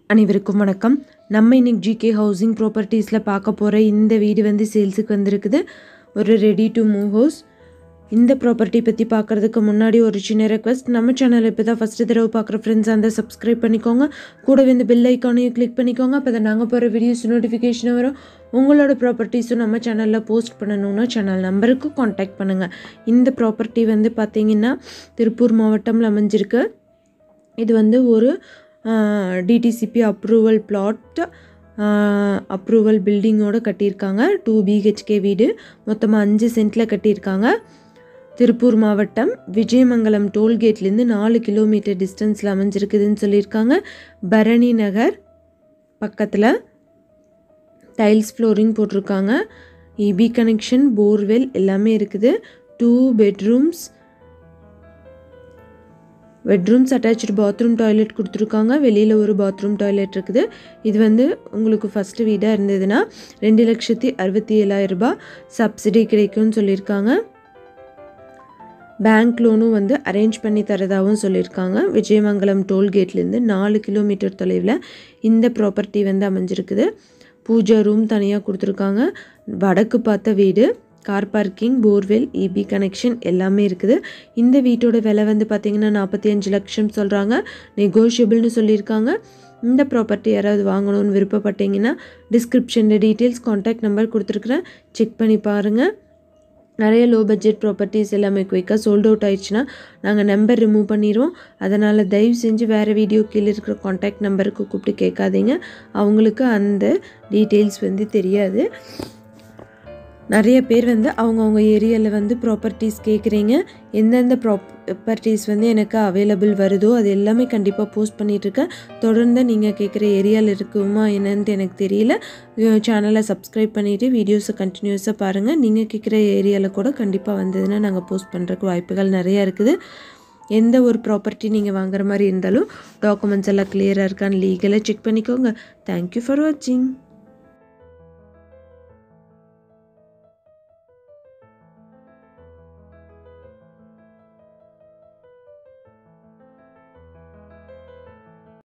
அனைவருக்கும் வணக்கம் நம்ம இன்னைக்கு ஜிகே ஹவுசிங் ப்ராப்பர்ட்டிஸில் பார்க்க போகிற இந்த வீடு வந்து சேல்ஸுக்கு வந்திருக்குது ஒரு ரெடி டு மூவ் ஹவுஸ் இந்த ப்ராப்பர்ட்டி பற்றி பார்க்குறதுக்கு முன்னாடி ஒரு சின்ன ரெக்வஸ்ட் நம்ம சேனல் இப்போ தான் ஃபஸ்ட்டு தடவை பார்க்குற ஃப்ரெண்ட்ஸ் அந்த சப்ஸ்கிரைப் பண்ணிக்கோங்க கூடவே இந்த பெல் ஐக்கானையும் கிளிக் பண்ணிக்கோங்க அப்போ தான் நாங்கள் போகிற வீடியோஸ் நோட்டிஃபிகேஷன் வரும் உங்களோட ப்ராப்பர்ட்டிஸும் நம்ம சேனலில் போஸ்ட் பண்ணணுன்னா சேனல் நம்பருக்கு காண்டாக்ட் பண்ணுங்கள் இந்த ப்ராப்பர்ட்டி வந்து பார்த்தீங்கன்னா திருப்பூர் மாவட்டம்ல அமைஞ்சிருக்கு இது வந்து ஒரு டிடிசிபி அப்ரூவல் பிளாட் அப்ரூவல் பில்டிங்கோடு கட்டியிருக்காங்க டூ பிஹெச்கே வீடு மொத்தமாக அஞ்சு சென்ட்டில் கட்டியிருக்காங்க திருப்பூர் மாவட்டம் விஜயமங்கலம் டோல்கேட்லேருந்து நாலு கிலோமீட்டர் டிஸ்டன்ஸில் அமைஞ்சிருக்குதுன்னு சொல்லியிருக்காங்க பரணி நகர் பக்கத்தில் டைல்ஸ் ஃப்ளோரிங் போட்டிருக்காங்க இபி கனெக்ஷன் போர்வெல் எல்லாமே இருக்குது two bedrooms bedrooms attach bathroom toilet கொடுத்துருக்காங்க வெளியில் ஒரு பாத்ரூம் டாய்லெட் இருக்குது இது வந்து உங்களுக்கு ஃபஸ்ட்டு வீடாக இருந்ததுன்னா ரெண்டு லட்சத்தி அறுபத்தி ஏழாயிரம் ரூபாய் சப்சிடி கிடைக்கும்னு சொல்லியிருக்காங்க பேங்க் லோனும் வந்து அரேஞ்ச் பண்ணி தரதாகவும் சொல்லியிருக்காங்க விஜயமங்கலம் டோல்கேட்லேருந்து நாலு கிலோமீட்டர் தொலைவில் இந்த ப்ராப்பர்ட்டி வந்து அமைஞ்சிருக்குது பூஜா ரூம் தனியாக கொடுத்துருக்காங்க வடக்கு பார்த்த வீடு car parking borewell EB connection எல்லாமே இருக்குது இந்த வீட்டோட விலை வந்து பார்த்திங்கன்னா நாற்பத்தி அஞ்சு லட்சம் சொல்கிறாங்க நெகோஷியபிள்னு சொல்லியிருக்காங்க இந்த ப்ராப்பர்ட்டி யாராவது வாங்கணும்னு விருப்பப்பட்டீங்கன்னா டிஸ்கிரிப்ஷனில் டீட்டெயில்ஸ் காண்டாக்ட் நம்பர் கொடுத்துருக்குறேன் செக் பண்ணி பாருங்கள் நிறைய லோ பட்ஜெட் ப்ராப்பர்ட்டிஸ் எல்லாமே குயிக்காக சோல்ட் அவுட் ஆயிடுச்சுன்னா நாங்கள் நம்பர் ரிமூவ் பண்ணிடுவோம் அதனால் தயவு செஞ்சு வேறு வீடியோ கீழே இருக்கிற காண்டாக்ட் நம்பருக்கு கூப்பிட்டு கேட்காதீங்க அவங்களுக்கு அந்த டீட்டெயில்ஸ் வந்து தெரியாது நிறைய பேர் வந்து அவங்கவுங்க ஏரியாவில் வந்து ப்ராப்பர்ட்டிஸ் கேட்குறீங்க எந்தெந்த ப்ராப்பர்ட்டிஸ் வந்து எனக்கு அவைலபிள் வருதோ அது எல்லாமே கண்டிப்பாக போஸ்ட் பண்ணிகிட்ருக்கேன் தொடர்ந்து நீங்கள் கேட்குற ஏரியாவில் இருக்குமா என்னன்ட்டு எனக்கு தெரியல சேனலை சப்ஸ்கிரைப் பண்ணிவிட்டு வீடியோஸை கண்டினியூஸாக பாருங்கள் நீங்கள் கேட்குற ஏரியாவில் கூட கண்டிப்பாக வந்ததுன்னா நாங்கள் போஸ்ட் பண்ணுறதுக்கு வாய்ப்புகள் நிறையா இருக்குது எந்த ஒரு ப்ராப்பர்ட்டி நீங்கள் வாங்குற மாதிரி இருந்தாலும் டாக்குமெண்ட்ஸ் எல்லாம் கிளியராக இருக்கான்னு லீகலாக செக் பண்ணிக்கோங்க தேங்க்யூ ஃபார் வாட்சிங்